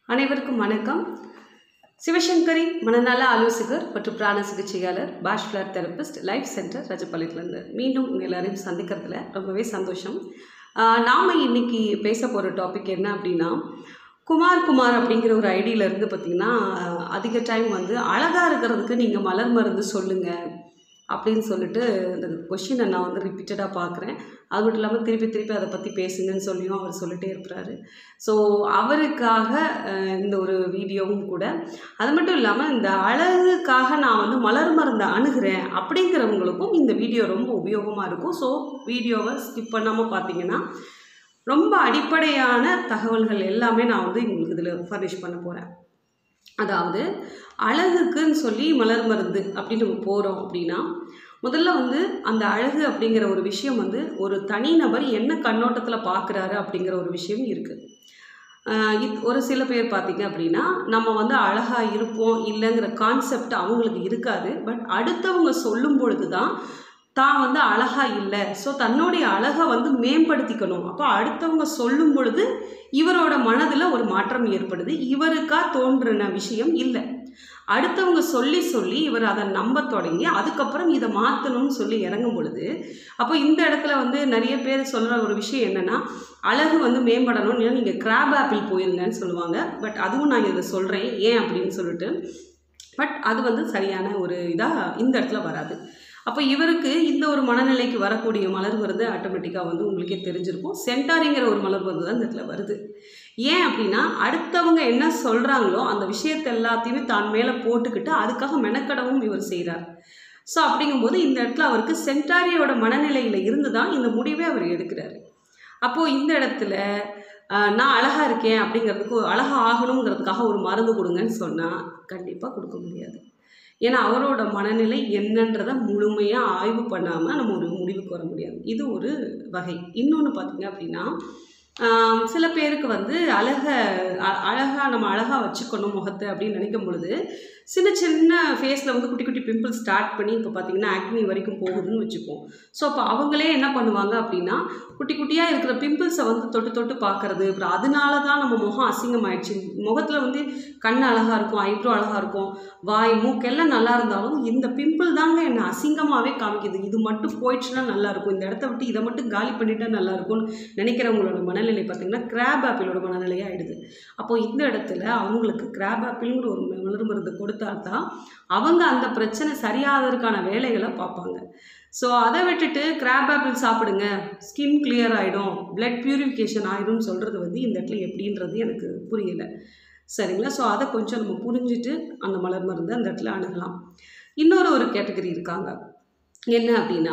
அனைவருக்கும் வணக்கம் சிவசங்கரி மனநல ஆலோசகர் மற்றும் பிராண சிகிச்சையாளர் Bach flower therapist life centre ரஜபாளையத்துலேருந்து மீண்டும் உங்கள் எல்லாரையும் சந்திக்கிறதுல ரொம்பவே சந்தோஷம் ஆஹ் நாம இன்னைக்கு பேச போகிற டாபிக் என்ன அப்படின்னா குமார் குமார் அப்படிங்கிற ஒரு ஐடியிலேருந்து பார்த்தீங்கன்னா ஆஹ் அதிக டைம் வந்து அழகாக இருக்கிறதுக்கு நீங்கள் மலர் மருந்து சொல்லுங்கள் அப்படின்னு சொல்லிட்டு இந்த கொஷினை நான் வந்து ரிப்பீட்டடாக பார்க்குறேன் அது மட்டும் இல்லாமல் திருப்பி திருப்பி அதை பற்றி பேசுங்கன்னு சொல்லியும் அவர் சொல்லிட்டே இருக்கிறாரு ஸோ அவருக்காக அஹ், இந்த ஒரு வீடியோவும் கூட அது மட்டும் இல்லாமல் இந்த அழகுக்காக நான் வந்து மலர் மருந்தை அணுகிறேன் அப்படிங்கிறவங்களுக்கும் இந்த வீடியோ ரொம்ப உபயோகமாக இருக்கும் ஸோ வீடியோவை ஸ்கிப் பண்ணாமல் பார்த்தீங்கன்னா ரொம்ப அடிப்படையான தகவல்கள் எல்லாமே நான் வந்து உங்களுக்கு இதில் ஃபர்னிஷ் பண்ண போகிறேன் அதாவது அழகுக்குன்னு சொல்லி மலர் மருந்து அப்படின்னு நம்ம போகிறோம் அப்படின்னா முதல்ல வந்து அந்த அழகு அப்படிங்கிற ஒரு விஷயம் வந்து ஒரு தனிநபர் என்ன கண்ணோட்டத்தில் பார்க்குறாரு அப்படிங்கிற ஒரு விஷயம் இருக்குது இது ஒரு சில பேர் பார்த்தீங்க அப்படின்னா நம்ம வந்து அழகாக இருப்போம் இல்லைங்கிற கான்செப்ட் அவங்களுக்கு இருக்காது பட் அடுத்தவங்க சொல்லும் பொழுது தான் தான் வந்து அழகா இல்லை ஸோ தன்னுடைய அழகை வந்து மேம்படுத்திக்கணும் அப்போ அடுத்தவங்க சொல்லும் பொழுது இவரோட மனதில் ஒரு மாற்றம் ஏற்படுது இவருக்கா தோன்றின விஷயம் இல்லை அடுத்தவங்க சொல்லி சொல்லி இவர் அதை நம்ப தொடங்கி அதுக்கப்புறம் இதை மாற்றணும்னு சொல்லி இறங்கும் பொழுது அப்போ இந்த இடத்துல வந்து நிறைய பேர் சொல்கிற ஒரு விஷயம் என்னென்னா அழகு வந்து மேம்படணும் ஏன்னா நீங்கள் கிராப் ஆப்பிள் போயிருங்கன்னு சொல்லுவாங்க பட் அதுவும் நான் இதை சொல்கிறேன் ஏன் அப்படின்னு சொல்லிட்டு பட் அது வந்து சரியான ஒரு இதாக இந்த இடத்துல வராது அப்போ இவருக்கு இந்த ஒரு மனநிலைக்கு வரக்கூடிய மலர் மருந்து ஆட்டோமேட்டிக்காக வந்து உங்களுக்கே தெரிஞ்சிருக்கும் சென்டாரிங்கிற ஒரு மலர் மருந்து தான் இந்த இடத்துல வருது ஏன் அப்படின்னா அடுத்தவங்க என்ன சொல்கிறாங்களோ அந்த விஷயத்தை எல்லாத்தையுமே தான் மேலே போட்டுக்கிட்டு அதுக்காக மெனக்கடவும் இவர் செய்கிறார் ஸோ அப்படிங்கும்போது இந்த இடத்துல அவருக்கு சென்டாரியோட மனநிலையில் இருந்து தான் இந்த முடிவை அவர் எடுக்கிறாரு அப்போது இந்த இடத்துல ஆஹ், நான் அழகாக இருக்கேன் அப்படிங்கிறதுக்கு அழகாக ஆகணுங்கிறதுக்காக ஒரு மருந்து கொடுங்கன்னு சொன்னால் கண்டிப்பாக கொடுக்க முடியாது ஏன்னா அவரோட மனநிலை என்னன்றதை முழுமையாக ஆய்வு பண்ணாமல் நம்ம ஒரு முடிவுக்கு வர முடியாது இது ஒரு வகை இன்னொன்று பார்த்தீங்க அப்படின்னா ஆம், சில பேருக்கு வந்து அழக அ- அழகா நம்ம அழகாக வச்சுக்கணும் முகத்தை அப்படின்னு நினைக்கும் பொழுது சின்ன சின்ன ஃபேஸில் வந்து குட்டி குட்டி பிம்பிள் ஸ்டார்ட் பண்ணி இப்போ பார்த்தீங்கன்னா ஆக்னி வரைக்கும் போகுதுன்னு வச்சுப்போம் ஸோ அப்போ அவங்களே என்ன பண்ணுவாங்க அப்படின்னா குட்டி குட்டியாக இருக்கிற பிம்பிள்ஸை வந்து தொட்டு தொட்டு பார்க்கறது அப்புறம் அதனால தான் நம்ம முகம் அசிங்கமாயிடுச்சு முகத்தில் வந்து கண் அழகாக இருக்கும் ஐப்ரோ அழகாக இருக்கும் வாய் மூக்கெல்லாம் நல்லா இருந்தாலும் இந்த பிம்பிள் தாங்க என்னை அசிங்கமாகவே காமிக்குது இது மட்டும் போயிடுச்சுன்னா நல்லா இருக்கும் இந்த இடத்த விட்டு இதை மட்டும் காலி பண்ணிட்டா நல்லா இருக்கும்னு நினைக்கிறவங்களோட மனநிலை பார்த்தீங்கன்னா கிராப் ஆப்பிளோட மனநிலையாக ஆயிடுது அப்போது இந்த இடத்துல அவங்களுக்கு கிராப் ஆப்பிள்ங்கிற ஒரு மலர் மருந்து கொடுத்தா தான் அவங்க அந்த பிரச்சனை சரியாகிறதுக்கான வேலைகளை பார்ப்பாங்க ஸோ அதை விட்டுட்டு கிராப் ஆப்பிள் சாப்பிடுங்க ஸ்கின் கிளியர் ஆகிடும் பிளட் பியூரிஃபிகேஷன் ஆகிடும்னு சொல்கிறது வந்து இந்த இடத்துல எப்படின்றது எனக்கு புரியலை சரிங்களா ஸோ அதை கொஞ்சம் நம்ம புரிஞ்சுட்டு அந்த மலர் மருந்து அந்த இடத்துல அணுகலாம் இன்னொரு ஒரு கேட்டகரி இருக்காங்க என்ன அப்படின்னா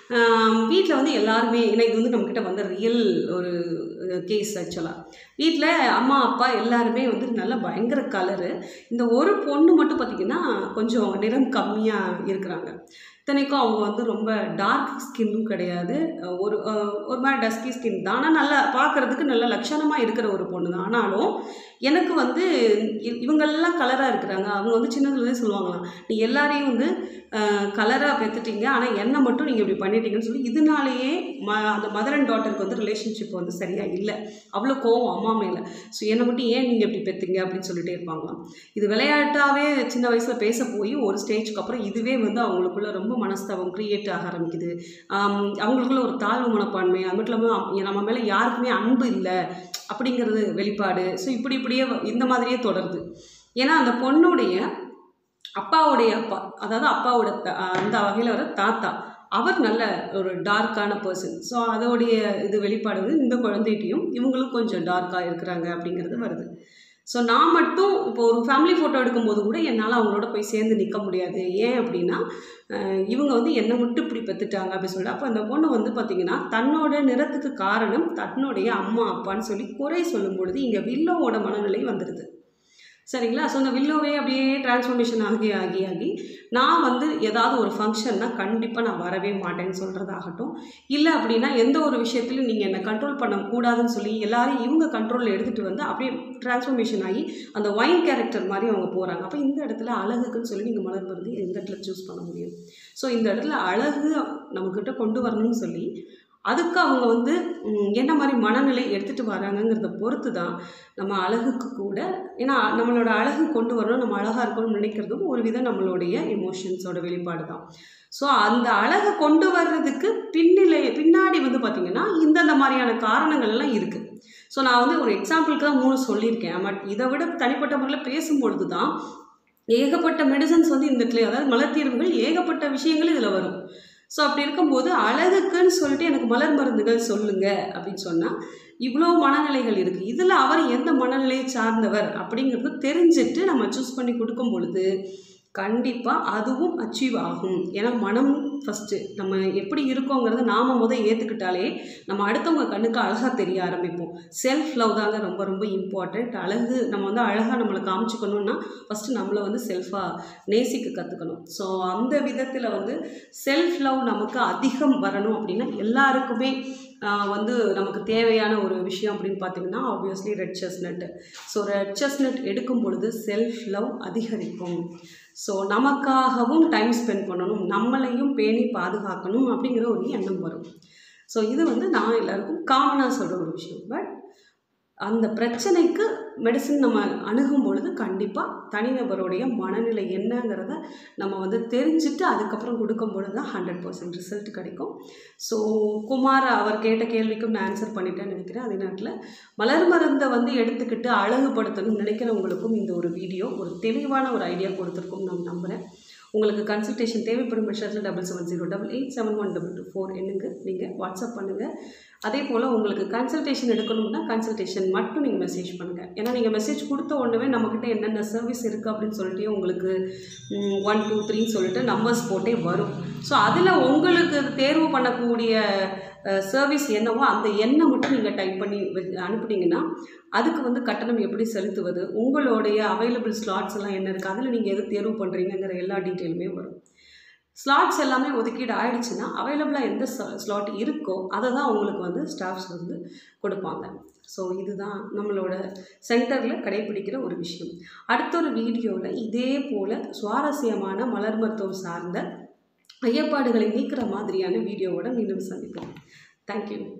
வீட்டில் வந்து எல்லாருமே ஏன்னா இது வந்து நம்மக்கிட்ட வந்த ரியல் ஒரு கேஸ் ஆக்சுவலாக வீட்டில் அம்மா அப்பா எல்லாருமே வந்து நல்ல பயங்கர கலரு இந்த ஒரு பொண்ணு மட்டும் பார்த்திங்கன்னா கொஞ்சம் நிறம் கம்மியாக இருக்கிறாங்க இத்தனைக்கும் அவங்க வந்து ரொம்ப டார்க் ஸ்கின்னும் கிடையாது ஒரு அஹ், ஒரு மாதிரி டஸ்கி ஸ்கின் தான் ஆனால் நல்லா பார்க்குறதுக்கு நல்ல லட்சணமாக இருக்கிற ஒரு பொண்ணு தான் ஆனாலும் எனக்கு வந்து இ- இவங்கெல்லாம் கலராக இருக்கிறாங்க அவங்க வந்து சின்னதுலேருந்தே சொல்லுவாங்களாம் நீ எல்லாரையும் வந்து கலராக பெற்றுட்டீங்க ஆனால் என்னை மட்டும் நீங்கள் இப்படி பண்ணிட்டீங்கன்னு சொல்லி இதனாலேயே ம அந்த மதர் அண்ட் டாட்டருக்கு வந்து ரிலேஷன்ஷிப் வந்து சரியாக இல்லை அவ்வளோ கோவம் அம்மா மேலே ஸோ என்னை மட்டும் ஏன் நீங்கள் இப்படி பெற்றீங்க அப்படின்னு சொல்லிட்டே இருப்பாங்களாம் இது விளையாட்டாகவே சின்ன வயசில் பேச போய் ஒரு ஸ்டேஜ்க்கு அப்புறம் இதுவே வந்து அவங்களுக்குள்ள ரொம்ப மனஸ்தாபம் க்ரியேட் ஆக ஆரம்பிக்குது ஆம், அவங்களுக்குள்ள ஒரு தாழ்வு மனப்பான்மை அது மட்டும் இல்லாமல் அம்- நம்ம மேலே யாருக்குமே அன்பு இல்லை அப்படிங்கிறது வெளிப்பாடு ஸோ இப்படி இப்படியே வ- இந்த மாதிரியே தொடருது ஏன்னா அந்த பொண்ணுடைய அப்பாவுடைய அப்பா அதாவது அப்பாவோட த- அந்த வகையில் வர தாத்தா அவர் நல்ல ஒரு டார்க்கான பர்சன் ஸோ அதோடைய இது வெளிப்பாடு வந்து இந்த குழந்தைகிட்டையும் இவங்களும் கொஞ்சம் டார்க்காக இருக்கிறாங்க அப்படிங்கிறது வருது ஸோ நான் மட்டும் இப்போ ஒரு ஃபேமிலி ஃபோட்டோ எடுக்கும்போது கூட என்னால் அவங்களோட போய் சேர்ந்து நிற்க முடியாது ஏன் அப்படின்னா அஹ், இவங்க வந்து என்னை மட்டும் இப்படி பெற்றுட்டாங்க அப்படின்னு சொல்லிட்டு அப்போ அந்த பொண்ணு வந்து பார்த்திங்கன்னா தன்னோட நிறத்துக்கு காரணம் தன்னுடைய அம்மா அப்பான்னு சொல்லி குறை சொல்லும் பொழுது இங்கே வில்லோவோட மனநிலை வந்துடுது சரிங்களா ஸோ அந்த வில்லோவே அப்படியே டிரான்ஸ்ஃபர்மேஷன் ஆகி ஆகி ஆகி நான் வந்து ஏதாவது ஒரு ஃபங்க்ஷன்னா கண்டிப்பாக நான் வரவே மாட்டேன்னு சொல்கிறதாகட்டும் இல்லை அப்படின்னா எந்த ஒரு விஷயத்துலையும் நீங்கள் என்னை கண்ட்ரோல் பண்ணக்கூடாதுன்னு சொல்லி எல்லாரையும் இவங்க கண்ட்ரோலில் எடுத்துகிட்டு வந்து அப்படியே டிரான்ஸ்ஃபர்மேஷன் ஆகி அந்த ஒயின் கேரக்டர் மாதிரி அவங்க போகிறாங்க அப்போ இந்த இடத்துல அழகுக்குன்னு சொல்லி நீங்கள் மலர் மருந்து எந்த இடத்துல சூஸ் பண்ண முடியும் ஸோ இந்த இடத்துல அழகு நம்மக்கிட்ட கொண்டு வரணும்னு சொல்லி அதுக்கு அவங்க வந்து ம், என்ன மாதிரி மனநிலை எடுத்துகிட்டு வராங்கங்கிறத பொறுத்து தான் நம்ம அழகுக்கு கூட ஏன்னா நம்மளோட அழகு கொண்டு வரணும் நம்ம அழகாக இருக்கணும்னு நினைக்கிறதும் ஒரு விதம் நம்மளுடைய எமோஷன்ஸோட வெளிப்பாடு தான் ஸோ அந்த அழகை கொண்டு வர்றதுக்கு பின்னிலை பின்னாடி வந்து பார்த்திங்கன்னா இந்தந்த மாதிரியான காரணங்கள் எல்லாம் இருக்குது ஸோ நான் வந்து ஒரு எக்ஸாம்பிளுக்கு தான் மூணு சொல்லியிருக்கேன் பட் இதை விட தனிப்பட்ட முறையில் பேசும்பொழுது தான் ஏகப்பட்ட மெடிசன்ஸ் வந்து இந்த இடத்துல அதாவது மலர் தீர்வுகள் ஏகப்பட்ட விஷயங்கள் இதில் வரும் ஸோ அப்படி இருக்கும்போது அழகுக்குன்னு சொல்லிட்டு எனக்கு மலர் மருந்துகள் சொல்லுங்க அப்படின்னு சொன்னால் இவ்வளோ மனநிலைகள் இருக்குது இதில் அவர் எந்த மனநிலையை சார்ந்தவர் அப்படிங்கிறது தெரிஞ்சுட்டு நம்ம சூஸ் பண்ணி கொடுக்கும் பொழுது கண்டிப்பாக அதுவும் அச்சீவ் ஆகும் ஏன்னா மனம் ஃபஸ்ட்டு நம்ம எப்படி இருக்கோங்கிறத நாம் முதல் ஏற்றுக்கிட்டாலே நம்ம அடுத்தவங்க கண்ணுக்கு அழகாக தெரிய ஆரம்பிப்போம் செல்ஃப் லவ் தாங்க ரொம்ப ரொம்ப இம்பார்ட்டண்ட் அழகு நம்ம வந்து அழகாக நம்மளை காமிச்சிக்கணும்னா ஃபஸ்ட்டு நம்மளை வந்து செல்ஃபாக நேசிக்க கற்றுக்கணும் ஸோ அந்த விதத்தில் வந்து செல்ஃப் லவ் நமக்கு அதிகம் வரணும் அப்படின்னா எல்லாருக்குமே ஆஹ் வந்து நமக்கு தேவையான ஒரு விஷயம் அப்படின்னு பார்த்தீங்கன்னா obviously red chestnut so red chestnut எடுக்கும் பொழுது செல்ஃப் லவ் அதிகரிக்கும் ஸோ நமக்காகவும் டைம் ஸ்பெண்ட் பண்ணணும் நம்மளையும் பேணி பாதுகாக்கணும் அப்படிங்கிற ஒரு எண்ணம் வரும் ஸோ இது வந்து நான் எல்லாருக்கும் காமனாக சொல்கிற ஒரு விஷயம் பட் அந்த பிரச்சனைக்கு மெடிசன் நம்ம அணுகும் பொழுது கண்டிப்பாக தனிநபருடைய மனநிலை என்னங்கிறத நம்ம வந்து தெரிஞ்சுட்டு அதுக்கப்புறம் கொடுக்கும் பொழுது தான் ஹண்ட்ரட் பர்சன்ட் ரிசல்ட் கிடைக்கும் ஸோ குமார் அவர் கேட்ட கேள்விக்கும் நான் ஆன்சர் பண்ணிட்டேன்னு நினைக்கிறேன் அதே நேரத்தில் மலர் மருந்தை வந்து எடுத்துக்கிட்டு அழகுபடுத்தணும்னு நினைக்கிறவங்களுக்கும் இந்த ஒரு வீடியோ ஒரு தெளிவான ஒரு ஐடியா கொடுத்துருக்கும் நான் நம்புகிறேன் உங்களுக்கு கன்சல்டேஷன் தேவைப்படும் பட்சத்தில் double seven zero double eight seven one double two four எண்ணுங்க நீங்கள் வாட்ஸ்அப் பண்ணுங்கள் அதே போல் உங்களுக்கு கன்சல்டேஷன் எடுக்கணும்னா கன்சல்டேஷன் மட்டும் நீங்கள் மெசேஜ் பண்ணுங்கள் ஏன்னா நீங்கள் மெசேஜ் கொடுத்த உடனே நம்மக்கிட்ட என்னென்ன சர்வீஸ் இருக்குது அப்படின்னு சொல்லிட்டு உங்களுக்கு ஒன் டூ த்ரீன்னு சொல்லிட்டு நம்பர்ஸ் போட்டே வரும் ஸோ அதில் உங்களுக்கு தேர்வு பண்ணக்கூடிய சர்வீஸ் என்னவோ அந்த எண்ணை மட்டும் நீங்கள் டைப் பண்ணி வெ- அனுப்புனீங்கன்னா அதுக்கு வந்து கட்டணம் எப்படி செலுத்துவது உங்களுடைய அவைலபிள் ஸ்லாட்ஸ் எல்லாம் என்ன இருக்குது அதில் நீங்கள் எது தேர்வு பண்ணுறீங்கங்கிற எல்லா டீட்டெயிலுமே வரும் ஸ்லாட்ஸ் எல்லாமே ஒதுக்கீடு ஆயிடுச்சுன்னா அவைலபிளாக எந்த ஸ்லாட் இருக்கோ அதை தான் உங்களுக்கு வந்து ஸ்டாஃப்ஸ் வந்து கொடுப்பாங்க ஸோ இதுதான் நம்மளோட சென்டரில் கடைபிடிக்கிற ஒரு விஷயம் அடுத்த ஒரு வீடியோவில் இதே போல் சுவாரஸ்யமான மலர் மருத்துவம் சார்ந்த ஐயப்பாடுகளை நீக்கிற மாதிரியான வீடியோவோட மீண்டும் சந்திப்போம் தேங்க்யூ